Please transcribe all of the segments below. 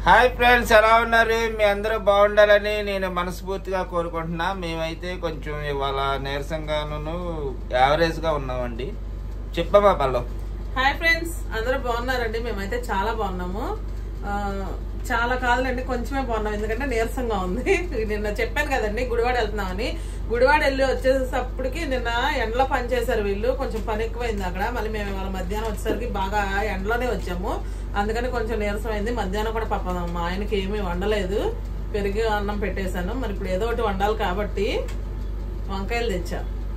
Hi friends ఎలా ఉన్నారు మీ అందరూ బాగుండాలని నేను మనస్ఫూర్తిగా కోరుకుంటున్నా మేమైతే కొంచెం ఇవాళ నీరసంగాను యావరేజ్ గా ఉన్నామండి చెప్పమ్మా పల్లవ్ హాయ్ ఫ్రెండ్స్ అందరూ బాగున్నారండి మేమైతే చాలా బాగున్నాము ఆ, చాలా కాదులండి కొంచెమే బాగున్నాం ఎందుకంటే నీరసంగా ఉంది నిన్న చెప్పాను కదండి గుడివాడ వెళ్తున్నామని గుడివాడ వెళ్ళి వచ్చేసప్పటికి నిన్న ఎండలో పని చేశారు వీళ్ళు కొంచెం పని ఎక్కువైంది అక్కడ మళ్ళీ మేము ఇవాళ మధ్యాహ్నం వచ్చేసరికి బాగా ఎండలోనే వచ్చాము అందుకని కొంచెం నీరసం అయింది మధ్యాహ్నం కూడా పాపం మా ఆయనకి ఏమీ వండలేదు పెరిగి అన్నం పెట్టేశాను మరి ఇప్పుడు ఏదో ఒకటి వండాలి కాబట్టి వంకాయలు తెచ్చా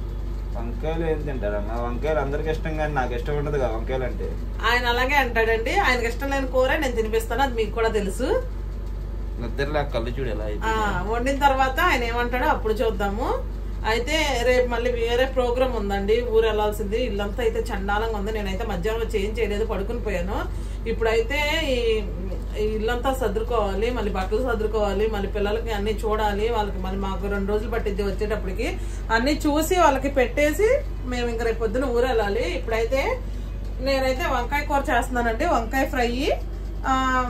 వంకాయలు ఏం తింటారమ్మా వంకాయలు అందరికి ఇష్టం కానీ నాకు ఇష్టం ఉండదు కదా వంకాయలు అంటే ఆయన అలాగే అంటాడండి ఆయనకి ఇష్టం లేని కూర నేను తినిపిస్తాను అది మీకు కూడా తెలుసు నిద్రలో కళ్ళు చూడు ఎలా అయితే ఆ వండిన తర్వాత ఆయన ఏమంటాడో అప్పుడు చూద్దాము అయితే రేపు మళ్ళీ వేరే ప్రోగ్రామ్ ఉందండి ఊరు వెళ్ళాల్సింది ఇల్లంతా అయితే చండాలంగా ఉంది నేనైతే మధ్యాహ్నం వచ్చి ఏం చేయలేదు పడుకుని పోయాను ఇప్పుడైతే ఈ ఈ ఇల్లంతా సర్దుకోవాలి మళ్ళీ బట్టలు సర్దుకోవాలి మళ్ళీ పిల్లలకి అన్ని చూడాలి వాళ్ళకి మళ్ళీ మాకు రెండు రోజులు పట్టిద్ది వచ్చేటప్పటికి అన్ని చూసి వాళ్ళకి పెట్టేసి మేము ఇంకా రేపు పొద్దున ఊరు వెళ్ళాలి ఇప్పుడైతే నేనైతే వంకాయ కూర చేస్తున్నానండి వంకాయ ఫ్రై ఆ,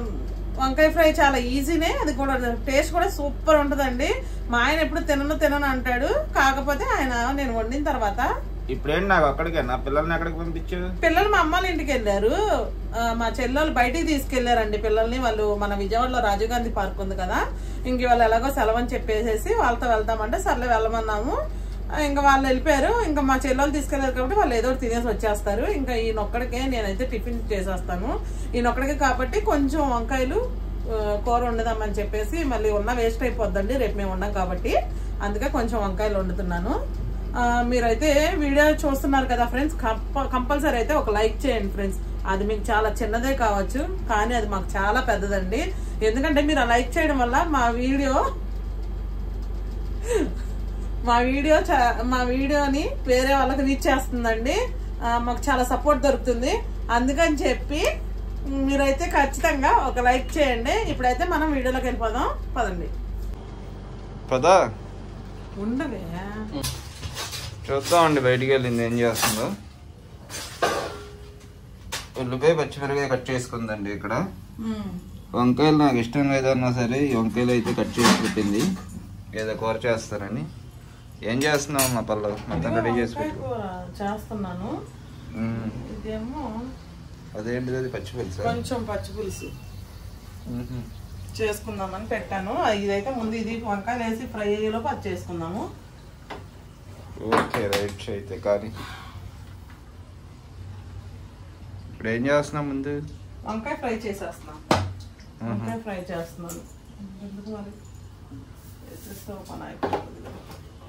వంకాయ ఫ్రై చాలా ఈజీనే అది కూడా టేస్ట్ కూడా సూపర్ ఉంటుందండి మా ఆయన ఎప్పుడు తినను తినను అంటాడు కాకపోతే ఆయన నేను వండిన తర్వాత ఇప్పుడేంటి నాకు అక్కడికి నా పిల్లల్ని ఎక్కడికి పంపించు పిల్లలు మా అమ్మాళ్ళ ఇంటికి వెళ్ళారు ఆ, మా చెల్లెలు బయటికి తీసుకెళ్లారండి పిల్లల్ని వాళ్ళు మన విజయవాడలో రాజీవ్ గాంధీ పార్క్ ఉంది కదా ఇంక వాళ్ళు ఎలాగో సెలవు అని చెప్పేసేసి వాళ్ళతో వెళ్తామంటే సర్లే వెళ్ళమన్నాము ఆ, ఇంకా వాళ్ళు వెళ్ళిపోయారు ఇంకా మా చెల్లెలు తీసుకెళ్లారు కాబట్టి వాళ్ళు ఏదో ఒకటి తినేసి వచ్చేస్తారు ఇంకా ఈయనొక్కడికే నేనైతే టిఫిన్ చేసేస్తాను ఈయనొక్కడికే కాబట్టి కొంచెం వంకాయలు ఆ, కూర వండుదామని చెప్పేసి మళ్ళీ ఉన్న వేస్ట్ అయిపోద్దండి రేపు మేము ఉండం కాబట్టి అందుకే కొంచెం వంకాయలు వండుతున్నాను ఆ, మీరైతే వీడియో చూస్తున్నారు కదా ఫ్రెండ్స్ కంపల్సరీ అయితే ఒక లైక్ చేయండి ఫ్రెండ్స్ అది మీకు చాలా చిన్నదే కావచ్చు కానీ అది మాకు చాలా పెద్దదండి ఎందుకంటే మీరు ఆ లైక్ చేయడం వల్ల మా వీడియో మా వీడియో చా- మా వీడియోని వేరే వాళ్ళకి రీచ్ చేస్తుందండి ఆ, మాకు చాలా సపోర్ట్ దొరుకుతుంది అందుకని చెప్పి మీరైతే ఖచ్చితంగా ఒక లైక్ చేయండి ఇప్పుడైతే మనం వీడియోలోకి వెళ్ళిపోదాం పదండి పదా ఉండవే చూద్దామండి బయటికి వెళ్ళింది ఏం చేస్తుందో ఉల్లిపాయ పచ్చిమిరపకాయ కట్ చేసుకుందండి ఇక్కడ ఉమ్. వంకాయలు నాకు ఇష్టం లేదన్నా సరే ఈ వంకాయలు అయితే కట్ చేసి పెట్టింది ఏదో కూర చేస్తారని ఏం చేస్తున్నావు మా పల్లవి మొత్తం రెడీ చేసి వంకాయ పెట్టు కూర చేస్తున్నాను ఉమ్. ఇదేమో అదేంటిది అది పచ్చి పులుసా కొంచెం పచ్చి పులుసు ఉహు. చేసుకుందామని పెట్టాను ఆ, ఇదైతే ముందు ఇది వంకాయలు వేసి ఫ్రై అయ్యేలోపు అది చేసుకుందాము ఓకే రైట్ అయితే కానీ ఇప్పుడు ఏం చేస్తున్నాం ముందు వంకాయ ఫ్రై చేసేస్తున్నాం వంకాయ ఫ్రై చేస్తున్నాను ఎందుకు మరి వేసేస్తే ఒక పని అయిపోతుంది కదా.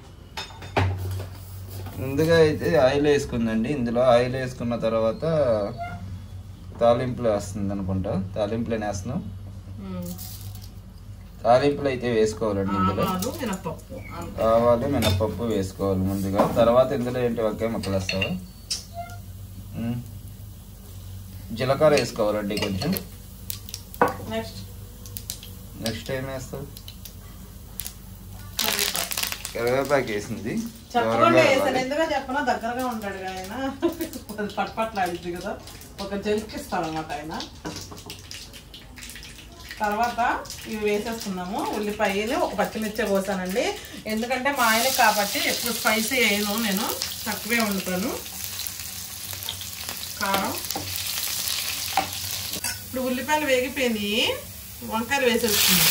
ముందుగా అయితే ఆయిల్ వేసుకుందండి ఇందులో ఆయిల్ వేసుకున్న తర్వాత తాలింపులు వేస్తుంది అనుకుంటా తాలింపులు వేస్తున్నాం ఉమ్. తాలింపులు అయితే వేసుకోవాలండి ఇందులో ఆవాలు మినపప్పు అంతే. ఆవాలు మినపప్పు వేసుకోవాలి ముందుగా తర్వాత ఇందులో ఏంటి వంకాయ ముక్కలు వేస్తావా ఉమ్. జీలకర్ర వేసుకోవాలండి కొంచెం నెక్స్ట్ నెక్స్ట్ ఏం వేస్తావు కరివేపాకు. కరివేపాకు వేసింది చెప్పకుండా దూరంగా వేసాను అవ్వాలి. ఎందుకో చెప్పనా దగ్గరగా ఉంటాడు ఆయన అది పట్పట్లాడిద్ది కదా ఒక జంకిస్తాడు అనమాట ఆయన తర్వాత ఇవి వేసేస్తున్నాము ఉల్లిపాయలు ఒక పచ్చిమిర్చి పోసానండి ఎందుకంటే మా ఆయన కాబట్టి ఎక్కువ స్పైసీ వేయను నేను తక్కువే వండుతాను కారం ఇప్పుడు ఉల్లిపాయలు వేగిపోయింది వంకాయలు వేసేస్తున్నాం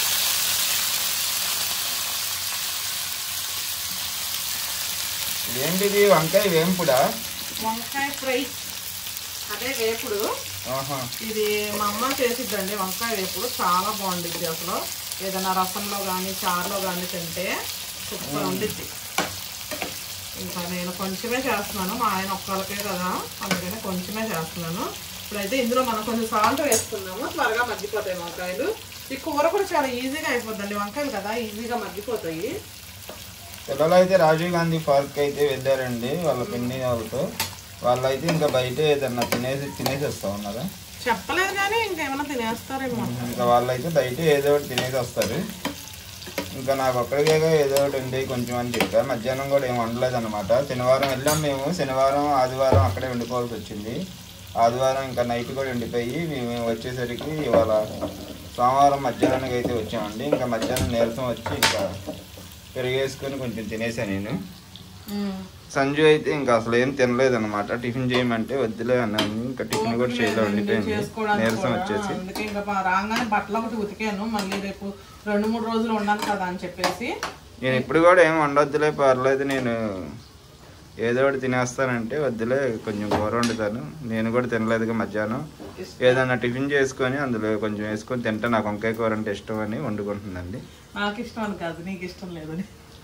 ఏంటిది వంకాయ వేంపుడా వంకాయ ఫ్రై అదే వేపుడు ఆహా ఇది మా అమ్మ చేసిద్దండి వంకాయ వేపుడు చాలా బాగుండిద్ది అసలు ఏదైనా రసంలో కానీ చారులో కానీ తింటే సూపర్ ఉండిద్ది ఇంకా నేను కొంచెమే చేస్తున్నాను మా ఆయన ఒక్కరికే కదా అందుకని కొంచెమే చేస్తున్నాను ఇప్పుడైతే ఇందులో మనం కొంచెం సాల్ట్ వేసుకున్నాము త్వరగా మగ్గిపోతాయి వంకాయలు ఈ కూర కూడా చాలా ఈజీగా అయిపోద్దండి వంకాయలు కదా ఈజీగా మగ్గిపోతాయి పిల్లలు అయితే రాజీవ్ గాంధీ పార్క్ అయితే వెళ్ళారండి వాళ్ళ పిన్ని వాళ్ళతో వాళ్ళైతే ఇంకా బయట ఏదన్నా తినేసి తినేసి వస్తా ఉన్నారా చెప్పలేదు కానీ ఇంకేమైనా తినేస్తారేమో ఇంకా వాళ్ళైతే బయట ఏదో ఒకటి తినేసి వస్తారు ఇంకా నాకు ఒక్కడికేగా ఏదో ఒకటి ఉంది కొంచెం అని చెప్పా మధ్యాహ్నం కూడా ఏం వండలేదు అనమాట శనివారం వెళ్ళాం మేము శనివారం ఆదివారం అక్కడే వండుకోవాల్సి వచ్చింది ఆదివారం ఇంకా నైట్ కూడా ఎండిపోయి మేము వచ్చేసరికి ఇవాళ సోమవారం మధ్యాహ్నానికి అయితే వచ్చామండి ఇంకా మధ్యాహ్నం నీరసం వచ్చి ఇంకా పెరిగేసుకొని కొంచెం తినేసాను నేను సంజు అయితే ఇంకా అసలు ఏం తినలేదు అనమాట టిఫిన్ చేయమంటే వద్దులే అన్నాను ఇంకా టిఫిన్ కూడా చేయలేదు ఉండిపోయింది చేసుకోవడానికి నీరసం కూడా. వచ్చేసి అందుకే ఇంకా మా రాగానే బట్టలు ఒకటి ఉతికాను మళ్ళీ రేపు రెండు మూడు రోజులు ఉండాలి కదా అని చెప్పేసి నేను ఇప్పుడు కూడా ఏం వండొద్దులే పర్లేదు నేను ఏదో ఒకటి తినేస్తానంటే వద్దులే కొంచెం కూర వండుతాను నేను కూడా తినలేదుగా మధ్యాహ్నం ఏదన్నా టిఫిన్ చేసుకొని అందులో కొంచెం వేసుకొని తింటే నాకు వంకాయ కూర అంటే ఇష్టం అని వండుకుంటుందండి నాకు ఇష్టం అని కాదు నీకు ఇష్టం లేదని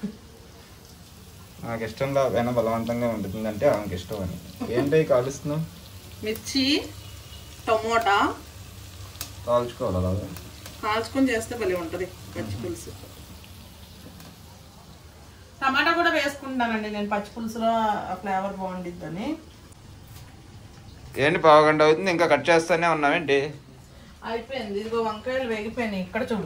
నాకు ఇష్టం లేకపోయినా బలవంతంగా వండుతుందంటే ఆమెకి ఇష్టం అని ఏంటి కాలుస్తున్నావు మిర్చి టమోటా కాల్చుకోవాలి అలాగా కాల్చుకొని చేస్తే భలే ఉంటుంది పచ్చి పులుసు టమాటా కూడా వేసుకుంటానండి నేను పచ్చి పులుసులో ఫ్లేవర్ బాగుండిద్దని ఏంటి పావుగంట అవుతుంది ఇంకా కట్ చేస్తానే ఉన్నామేంటి అయిపోయింది ఇదిగో వంకాయలు వేగిపోయినాయి ఇక్కడ చూడు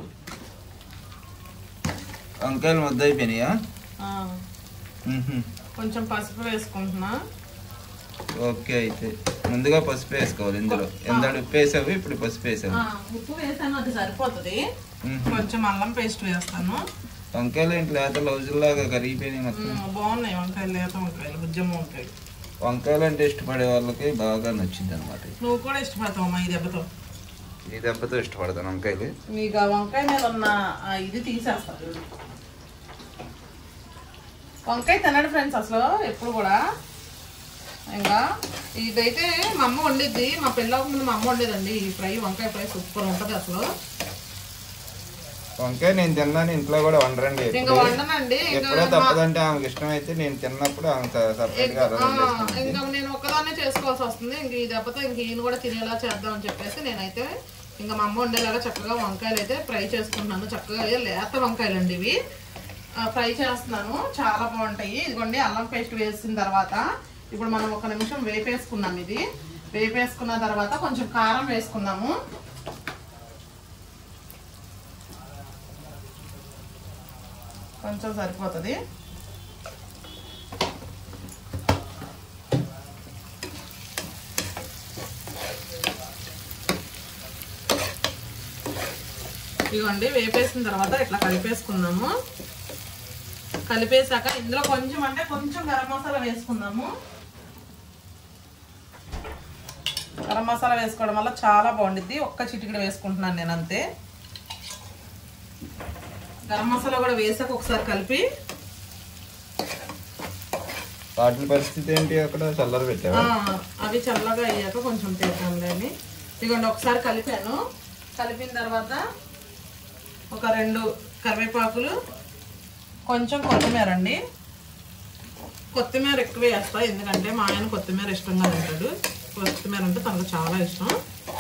వంకాయలు ముద్ద అయిపోయినాయా ఆ, మ్మ్హ్మ్. కొంచెం పసుపు వేసుకుంటున్నా ఓకే అయితే ముందుగా పసుపు వేసుకోవాలి ఇందులో ఎంత ఉప్పు వేసావు ఇప్పుడు పసుపు వేసావు ఆ, ఉప్పు వేసాను అది సరిపోతుంది మ్మ్. కొంచెం అల్లం పేస్ట్ వేస్తాను వంకాయలు ఏంటి లేత లౌజుల్లాగా కరిగిపోయినాయి మొత్తం మ్మ్, బాగున్నాయి వంకాయలు లేత వంకాయలు బుజ్జమ్మ వంకాయలు వంకాయలు అంటే ఇష్టపడే వాళ్ళకి బాగా నచ్చింది అనమాట నువ్వు కూడా ఇష్టపడతావు మా ఈ దెబ్బతో ఈ దెబ్బతో ఇష్టపడతాను వంకాయలు మీకు ఆ వంకాయ మీద ఉన్న ఆ ఇది తీసేస్తారు చూడు. వంకాయ తినడు ఫ్రెండ్స్ అసలు ఎప్పుడు కూడా ఇంకా ఇదైతే మా అమ్మ వండిద్ది మా పిల్లల ముందు మా అమ్మ వండేదండి ఈ ఫ్రై వంకాయ ఫ్రై సూపర్ ఉంటుంది అసలు వంకాయ నేను తిన్నాను ఇంట్లో కూడా వండరండి ఇంకా ఎప్పుడూ. వండనండి ఇంకా ఎప్పుడో తప్పదంటే ఆమెకి ఇష్టమైతే నేను తిన్నప్పుడు ఆమె సపరేట్ గా ఆ, అలవాటు చేసుకుంటుంది. ఇంకా నేను ఒక్కదాన్నే చేసుకోవాల్సి వస్తుంది ఇంక ఈ దెబ్బతో ఇంక ఈయన కూడా తినేలా చేద్దామని చెప్పేసి నేనైతే ఇంకా మా అమ్మ వండేలాగా చక్కగా వంకాయలు అయితే ఫ్రై చేసుకుంటున్నాను చక్కగా ఏ లేత వంకాయలు అండి ఇవి ఆ, ఫ్రై చేస్తున్నాను చాలా బాగుంటాయి ఇదిగోండి అల్లం పేస్ట్ వేసిన తర్వాత ఇప్పుడు మనం ఒక నిమిషం వేపేసుకున్నాం ఇది వేపేసుకున్న తర్వాత కొంచెం కారం వేసుకున్నాము కొంచెం సరిపోతుంది ఇదిగోండి వేపేసిన తర్వాత ఇట్లా కలిపేసుకుందాము కలిపేసాక ఇందులో కొంచెం అంటే కొంచెం గరం మసాలా వేసుకుందాము గరం మసాలా వేసుకోవడం వల్ల చాలా బాగుండిద్ది ఒక్క చిటికెడు వేసుకుంటున్నాను నేను అంతే గరం మసాలా కూడా వేసాక ఒకసారి కలిపి వాటి పరిస్థితి ఏంటి అక్కడ చల్లర పెట్టావా ఆ, అవి చల్లగా అయ్యాక కొంచెం తీద్దాంలే అని ఇదిగోండి ఒకసారి కలిపాను కలిపిన తర్వాత ఒక రెండు కరివేపాకులు కొంచెం కొత్తిమీర అండి కొత్తిమీర ఎక్కువ వేస్తా ఎందుకంటే మా ఆయన కొత్తిమీర ఇష్టంగా తింటాడు కొత్తిమీర అంటే తనకు చాలా ఇష్టం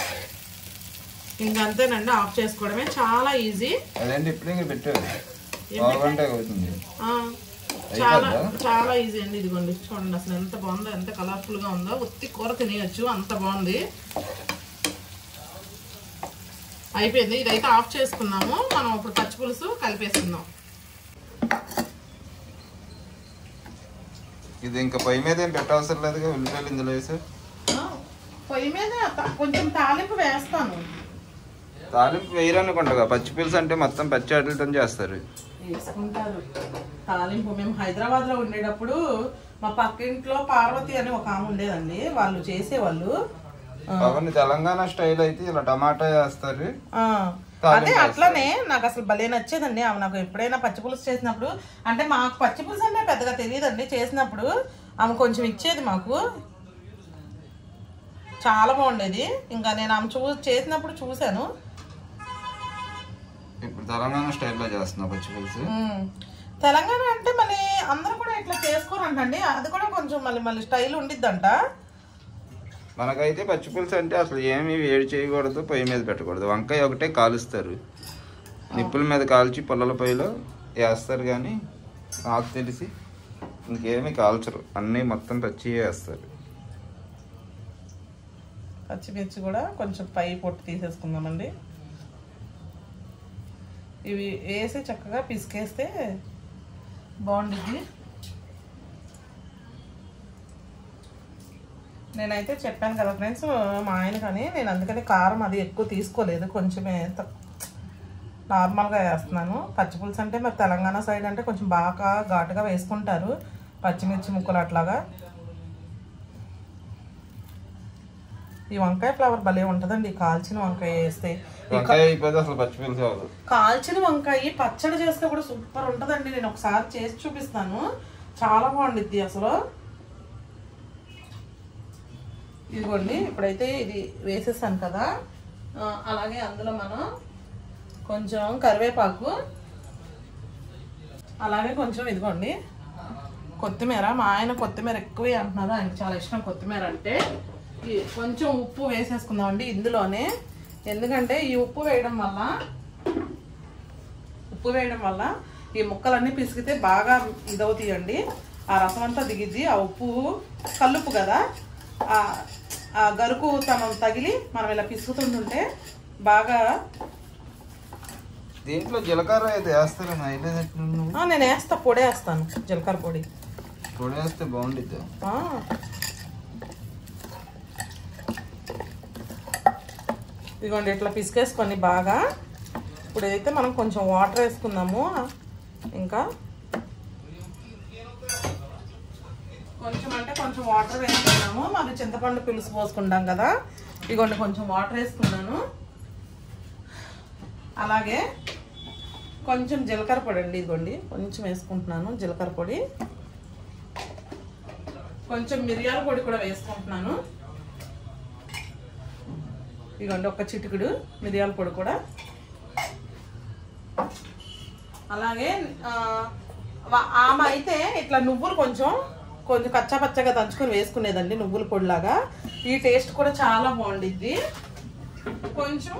ఇంకా అంతేనండి ఆఫ్ చేసుకోవడమే చాలా ఈజీ అదేంటి ఇప్పుడు ఇంకా పెట్టావు పావు గంట అవుతుంది ఆ, చాలా చాలా ఈజీ అండి ఇదిగోండి చూడండి అసలు ఎంత బాగుందో ఎంత కలర్ఫుల్ గా ఉందో ఉత్తి కూర తినేయచ్చు అంత బాగుంది అయిపోయింది ఇదైతే ఆఫ్ చేసుకున్నాము మనం ఇప్పుడు పచ్చి పులుసు కలిపేసుకుందాం ఇది ఇంకా పొయ్యి మీద ఏం పెట్టవసరం లేదుగా ఉల్లిపాయలు ఇందులో వేసావు ఆ, పొయ్యి మీద త- కొంచెం తాలింపు వేస్తాను తాలింపు వేయరనుకుంటా పచ్చి పులుసు అంటే మొత్తం పచ్చి వాటితో చేస్తారు వేసుకుంటారు తాలింపు మేము హైదరాబాద్ లో ఉండేటప్పుడు మా పక్కింట్లో పార్వతి అని ఒక ఆమె ఉండేదండి వాళ్ళు చేసేవాళ్ళు అవన్నీ తెలంగాణ స్టైల్ అయితే ఇలా టమాటా వేస్తారు ఆ, తాలింపు అదే అట్లనే నాకు అసలు భలే నచ్చేదండి ఆమె నాకు ఎప్పుడైనా పచ్చి పులుసు చేసినప్పుడు అంటే మాకు పచ్చి పులుసు అంటే పెద్దగా తెలియదండి చేసినప్పుడు ఆమె కొంచెం ఇచ్చేది మాకు చాలా బాగుండేది ఇంకా నేను ఆమె చూ చేసినప్పుడు చూశాను ఇప్పుడు తెలంగాణ స్టైల్లో చేస్తున్నా పచ్చి పులుసు ఉమ్. తెలంగాణ అంటే మళ్ళీ అందరూ కూడా ఇట్లా చేసుకోరంటండి అది కూడా కొంచెం మళ్ళీ మళ్ళీ స్టైల్ ఉండిద్దంట మనకైతే పచ్చి పులుసు అంటే అసలు ఏమీ వేడి చేయకూడదు పొయ్యి మీద పెట్టకూడదు వంకాయ ఒకటే కాలుస్తారు నిప్పుల మీద కాల్చి పొల్లల పొయ్యిలో వేస్తారు కానీ నాకు తెలిసి ఇంకేమీ కాల్చరు అన్నీ మొత్తం పచ్చి వేస్తారు పచ్చిమిర్చి కూడా కొంచెం పై పొట్టు తీసేసుకుందామండి ఇవి వేసి చక్కగా పిసికేస్తే బాగుండిద్ది నేనైతే చెప్పాను కదా ఫ్రెండ్స్ మా ఆయన కానీ నేను అందుకని కారం అది ఎక్కువ తీసుకోలేదు కొంచెమే తక్- నార్మల్గా వేస్తున్నాను పచ్చిపులుసు అంటే మరి తెలంగాణ సైడ్ అంటే కొంచెం బాగా ఘాటుగా వేసుకుంటారు పచ్చిమిర్చి ముక్కలు అట్లాగా ఈ వంకాయ ఫ్లవర్ భలే ఉంటుందండి ఈ కాల్చిన వంకాయ వేస్తే వంకాయ అయిపోతే అసలు పచ్చి పులుసు అవ్వదు కాల్చిన వంకాయ పచ్చడి చేస్తే కూడా సూపర్ ఉంటుందండి నేను ఒకసారి చేసి చూపిస్తాను చాలా బాగుండిద్ది అసలు ఇదిగోండి ఇప్పుడైతే ఇది వేసేసాను కదా ఆ, అలాగే అందులో మనం కొంచెం కరివేపాకు అలాగే కొంచెం ఇదిగోండి కొత్తిమీర మా ఆయన కొత్తిమీర ఎక్కువే అంటున్నారు ఆయనకి చాలా ఇష్టం కొత్తిమీర అంటే ఈ కొంచెం ఉప్పు వేసేసుకుందామండి ఇందులోనే ఎందుకంటే ఈ ఉప్పు వేయడం వల్ల ఉప్పు వేయడం వల్ల ఈ ముక్కలన్నీ పిసికితే బాగా ఇదవుతాయండి ఆ రసం అంతా దిగిద్ది ఆ ఉప్పు కల్లుప్పు కదా ఆ ఆ గరుకు తనం తగిలి మనం ఇలా పిసుకుతుంటుంటే బాగా దీంట్లో జీలకర్ర అయితే వేస్తారు అయితే ఆ, నేను వేస్తా పొడి వేస్తాను జీలకర్ర పొడి పొడి వేస్తే బాగుండిద్ది ఆ. ఇదిగోండి ఇట్లా పిసికేసుకొని బాగా ఇప్పుడు అయితే మనం కొంచెం వాటర్ వేసుకుందాము ఇంకా కొంచెం అంటే కొంచెం వాటర్ వేసుకున్నాము మరి చింతపండు పులుసు పోసుకుంటాం కదా ఇదిగోండి కొంచెం వాటర్ వేసుకున్నాను అలాగే కొంచెం జీలకర్ర పొడి అండి ఇదిగోండి కొంచెం వేసుకుంటున్నాను జీలకర్ర పొడి కొంచెం మిరియాల పొడి కూడా వేసుకుంటున్నాను ఇదిగోండి ఒక చిటికుడు మిరియాల పొడి కూడా అలాగే ఆ, వా- ఆమె అయితే ఇట్లా నువ్వులు కొంచెం కొంచెం కచ్చా పచ్చగా దంచుకొని వేసుకునేదండి నువ్వుల పొడిలాగా ఈ టేస్ట్ కూడా చాలా బాగుండిద్ది కొంచెం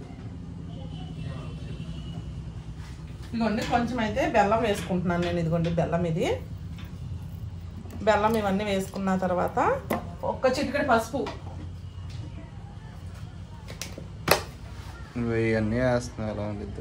ఇదిగోండి కొంచెం అయితే బెల్లం వేసుకుంటున్నాను నేను ఇదిగోండి బెల్లం ఇది బెల్లం ఇవన్నీ వేసుకున్న తర్వాత ఒక్క చిటికెడు పసుపు నువ్వు ఇవన్నీ వేస్తున్నావు ఎలా ఉండిద్ది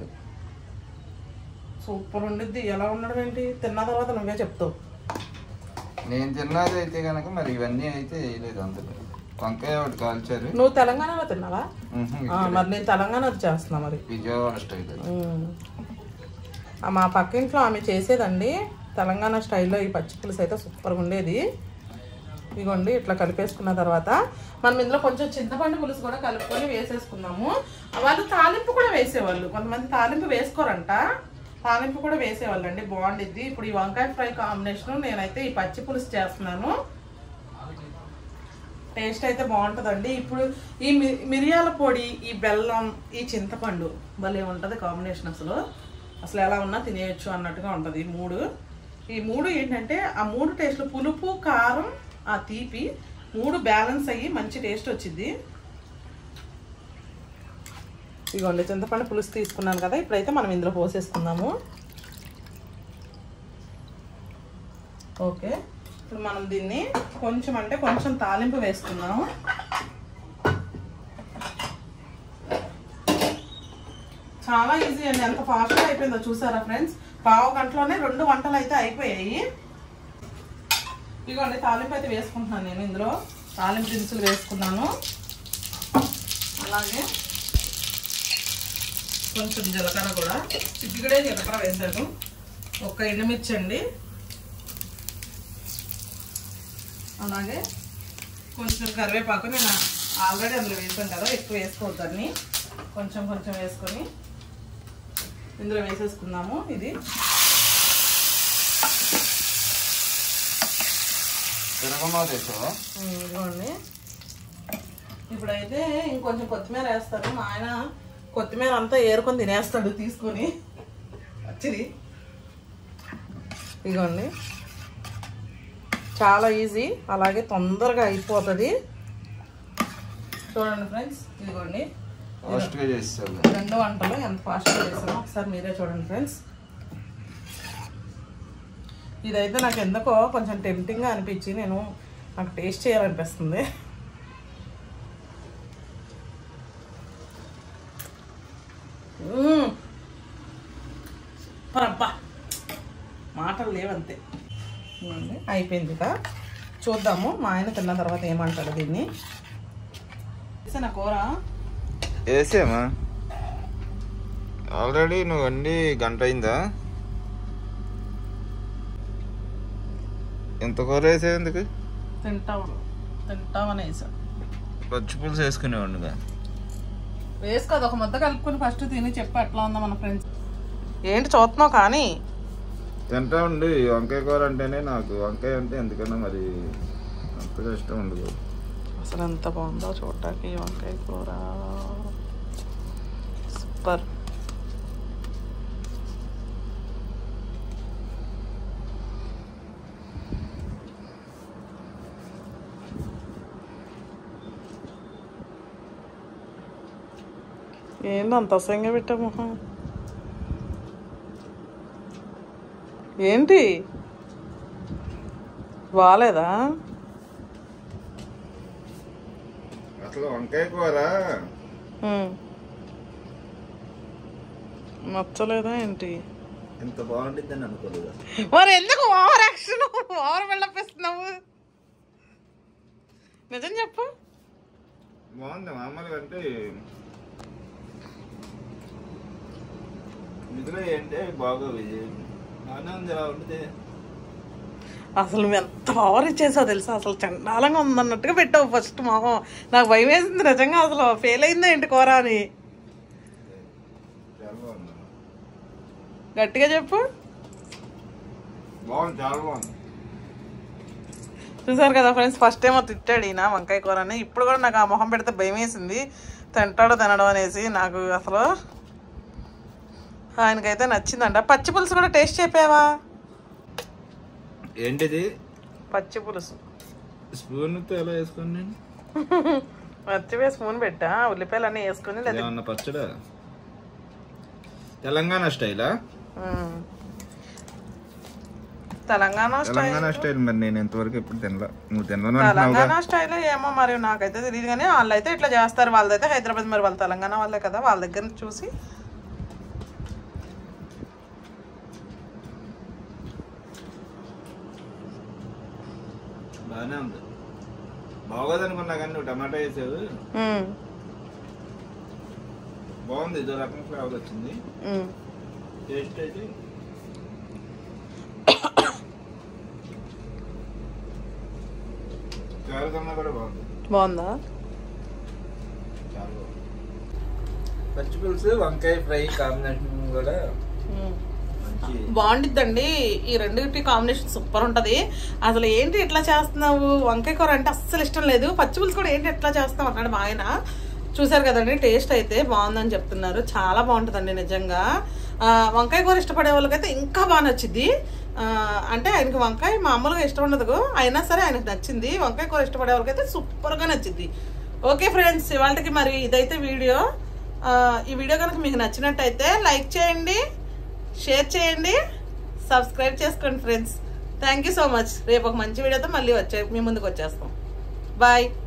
సూపర్ ఉండిద్ది ఎలా ఉండడం ఏంటి తిన్న తర్వాత నువ్వే చెప్తావు నేను తిన్నది అయితే కనుక మరి ఇవన్నీ అయితే వేయలేదు అందులో వంకాయ ఒకటి కాల్చారు నువ్వు తెలంగాణలో తిన్నావా ఉహు, ఆ, మరి నేను తెలంగాణలో చేస్తున్నా మరి విజయవాడ స్టైల్ అది. ఉమ్. ఆ, మా పక్కింట్లో ఆమె చేసేదండి తెలంగాణ స్టైల్లో ఈ పచ్చి పులుసు అయితే సూపర్గా ఉండేది ఇదిగోండి ఇట్లా కలిపేసుకున్న తర్వాత మనం ఇందులో కొంచెం చింతపండు పులుసు కూడా కలుపుకొని వేసేసుకున్నాము వాళ్ళు తాలింపు కూడా వేసేవాళ్ళు కొంతమంది తాలింపు వేసుకోరంట తాలింపు కూడా వేసేవాళ్ళు అండి బాగుండిద్ది ఇప్పుడు ఈ వంకాయ ఫ్రై కాంబినేషన్ నేనైతే ఈ పచ్చి పులుసు చేస్తున్నాను టేస్ట్ అయితే బాగుంటుందండి ఇప్పుడు ఈ మి- మిరియాల పొడి ఈ బెల్లం ఈ చింతపండు భలే ఉంటుంది కాంబినేషన్ అసలు అసలు ఎలా ఉన్నా తినేయచ్చు అన్నట్టుగా ఉంటుంది ఈ మూడు ఈ మూడు ఏంటంటే ఆ మూడు టేస్ట్లు పులుపు కారం ఆ తీపి మూడు బ్యాలెన్స్ అయ్యి మంచి టేస్ట్ వచ్చింది ఇదిగోండి చింతపండు పులుసు తీసుకున్నాను కదా ఇప్పుడైతే మనం ఇందులో పోసేసుకుందాము ఓకే ఇప్పుడు మనం దీన్ని కొంచెం అంటే కొంచెం తాలింపు వేసుకుందాం చాలా ఈజీ అండి ఎంత ఫాస్ట్గా అయిపోయిందో చూసారా ఫ్రెండ్స్ పావు గంటలోనే రెండు వంటలు అయితే అయిపోయాయి ఇదిగోండి తాలింపు అయితే వేసుకుంటున్నాను నేను ఇందులో తాలింపు దినుసులు వేసుకున్నాను అలాగే కొంచెం జీలకర్ర కూడా చిటికడే జీలకర్ర వేసాను ఒక్క ఎండుమిర్చి అండి అలాగే కొంచెం కరివేపాకు నేను ఆల్రెడీ అందులో వేసాను కదా ఎక్కువ వేసుకోవద్దని కొంచెం కొంచెం వేసుకొని ఇందులో వేసేసుకుందాము ఇది తిరగమాత వేసావా ఉమ్, ఇదిగోండి ఇప్పుడైతే ఇంకొంచెం కొత్తిమీర వేస్తాను మా ఆయన కొత్తిమీర అంతా ఏరుకొని తినేస్తాడు తీసుకొని వచ్చింది ఇదిగోండి చాలా ఈజీ అలాగే తొందరగా అయిపోతుంది చూడండి ఫ్రెండ్స్ ఇదిగోండి ఫాస్ట్గా చేసేసావు రెండు వంటలు ఎంత ఫాస్ట్గా చేసామో ఒకసారి మీరే చూడండి ఫ్రెండ్స్ ఇదైతే నాకు ఎందుకో కొంచెం టెంప్టింగ్గా అనిపించి నేను నాకు టేస్ట్ చేయాలనిపిస్తుంది మ్మ్. సూపర్ అబ్బా మాటలు లేవంతే ఇదిగోండి, అయిపోయింది ఇక చూద్దాము మా ఆయన తిన్న తర్వాత ఏమంటాడు దీన్ని నా కూర వేసామా ఆల్రెడీ నువ్వు వండి గంట అయిందా ఎంత కూర వేసేది ఎందుకు తింటాము తింటామని వేసా పచ్చి పులుసు వేసుకునేవాడుగా వేసుకోదు ఒక ముద్ద కలుపుకొని ఫస్ట్ తిని చెప్పు ఎట్లా ఉందో మన ఫ్రెండ్స్ ఏంటి చూస్తున్నావు కానీ తింటా ఉండి వంకాయ కూర అంటేనే నాకు వంకాయ అంటే ఎందుకన్నా మరి అంతగా ఇష్టం ఉండదు అసలు ఎంత బాగుందో చూడటానికి ఈ వంకాయ కూర సూపర్ ఏంటి అంత అసహ్యంగా పెట్టా మొహం ఏంటి బాగాలేదా అసలు వంకాయ కూర ఉమ్. నచ్చలేదా ఏంటి ఇంత బాగుంటుందని అనుకోలేదు మరి ఎందుకు ఓవర్ యాక్షన్ ఓవర్ బిల్డప్ ఇస్తున్నావు నిజం చెప్పు బాగుంది మామూలుగా అంటే నిధులు ఏంటి బాగోవి బాగానే ఉంది ఇలా ఉంటే అసలు నువ్వు ఎంత ఓవర్ ఇచ్చేసావు తెలుసా అసలు చండాలంగా ఉందన్నట్టుగా పెట్టావు ఫస్ట్ మొహం నాకు భయం వేసింది నిజంగా అసలు ఫెయిల్ అయిందా ఏంటి కూర అని చాలా బాగుంది గట్టిగా చెప్పు బాగుంది చాలా బాగుంది చూసారు కదా ఫ్రెండ్స్ ఫస్ట్ టైం తిట్టాడు ఈయన వంకాయ కూర అని ఇప్పుడు కూడా నాకు ఆ మొహం పెడితే భయం వేసింది తింటాడో తినడం అనేసి నాకు అసలు ఆయనకైతే నచ్చిందంట పచ్చి పులుసు కూడా టేస్ట్ చెప్పావా ఏంటిది పచ్చి పులుసు స్పూన్తో ఎలా వేసుకోండి నేను మర్చిపోయి స్పూన్ పెట్టా ఉల్లిపాయలు అన్నీ వేసుకుని లేదా ఏమన్నా పచ్చడా తెలంగాణ స్టైలా ఉమ్. తెలంగాణ స్టైల్ తెలంగాణ స్టైల్ మరి నేను ఇంతవరకు ఎప్పుడు తినలా నువ్వు తినను అంటున్నావుగా తెలంగాణ స్టైల్ ఏమో మరి నాకైతే తెలియదు కానీ వాళ్ళు అయితే ఇట్లా చేస్తారు వాళ్ళదైతే హైదరాబాద్ మరి వాళ్ళు తెలంగాణ వాళ్ళే కదా వాళ్ళ దగ్గర నుంచి చూసి బాగానే ఉంది బాగోదు అనుకున్నా కానీ నువ్వు టమాటా వేసావు ఉమ్, బాగుంది ఇదో రకం ఫ్లేవర్ వచ్చింది ఉమ్. టేస్ట్ అయితే చారు కన్నా కూడా బాగుంది బాగుందా చాలా బాగుంది పచ్చి పులుసు వంకాయ ఫ్రై కాంబినేషన్ కూడా ఉమ్. మంచి బాగుండిద్దండి ఈ రెండింటి కాంబినేషన్ సూపర్ ఉంటది అసలు ఏంటి ఎట్లా చేస్తున్నావు వంకాయ కూర అంటే అస్సలు ఇష్టం లేదు పచ్చి పులుసు కూడా ఏంటి ఎట్లా చేస్తావు అన్నాడు మా ఆయన చూసారు కదండి టేస్ట్ అయితే బాగుందని చెప్తున్నారు చాలా బాగుంటుందండి నిజంగా ఆ, వంకాయ కూర ఇష్టపడే వాళ్ళకైతే ఇంకా బాగా నచ్చింది అంటే ఆయనకి వంకాయ మామూలుగా ఇష్టం ఉండదు అయినా సరే ఆయనకు నచ్చింది వంకాయ కూర ఇష్టపడే వాళ్ళకైతే సూపర్గా నచ్చింది ఓకే ఫ్రెండ్స్ ఇవాళకి మరి ఇదైతే వీడియో ఆ, ఈ వీడియో కనుక మీకు నచ్చినట్టయితే లైక్ చేయండి షేర్ చేయండి సబ్స్క్రైబ్ చేసుకోండి friends thank you so much రేపు ఒక మంచి వీడియోతో మళ్ళీ వచ్చే మీ ముందుకు వచ్చేస్తాం బాయ్